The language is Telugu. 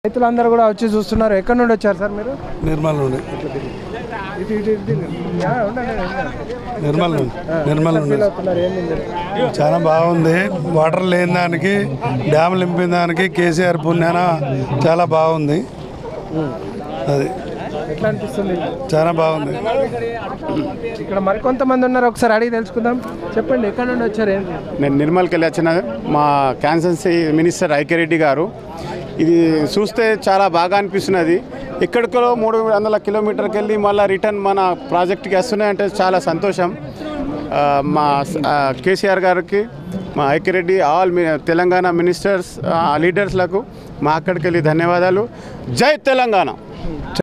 రైతులందరూ కూడా వచ్చి చూస్తున్నారు ఎక్కడి నుండి వచ్చారు సార్ మీరు నిర్మల్ నుండి ఇటు ఇటు ఇటు తిరిగి. యా, ఉండండి, ఉండండి. నిర్మల్ నుండి నిర్మల్ నుండి ఫీల్ అవుతున్నారు ఏంది మీరు? చాలా బాగుంది వాటర్ లేని దానికి డ్యామ్ నింపిన దానికి కేసీఆర్ పుణ్యాన చాలా బాగుంది అది ఎట్లా అనిపిస్తుంది చాలా బాగుంది ఇక్కడ మరికొంతమంది ఉన్నారు ఒకసారి అడిగి తెలుసుకుందాం చెప్పండి ఎక్కడి నుండి వచ్చారు ఏంటి నేను నిర్మల్కి వెళ్ళి వచ్చిన మా క్యాన్సర్సీ మినిస్టర్ ఐక్యరెడ్డి గారు ఇది చూస్తే చాలా బాగా అనిపిస్తున్నది ఎక్కడికో మూడు వందల కిలోమీటర్కి వెళ్ళి మళ్ళీ రిటర్న్ మన ప్రాజెక్ట్కి వస్తున్నాయంటే చాలా సంతోషం ఆ, మా ఆ, కేసీఆర్ గారికి మా ఐక్యరెడ్డి ఆల్ మీ- తెలంగాణ మినిస్టర్స్ ఆ, లీడర్స్లకు మా అక్కడికి వెళ్ళి ధన్యవాదాలు జై తెలంగాణ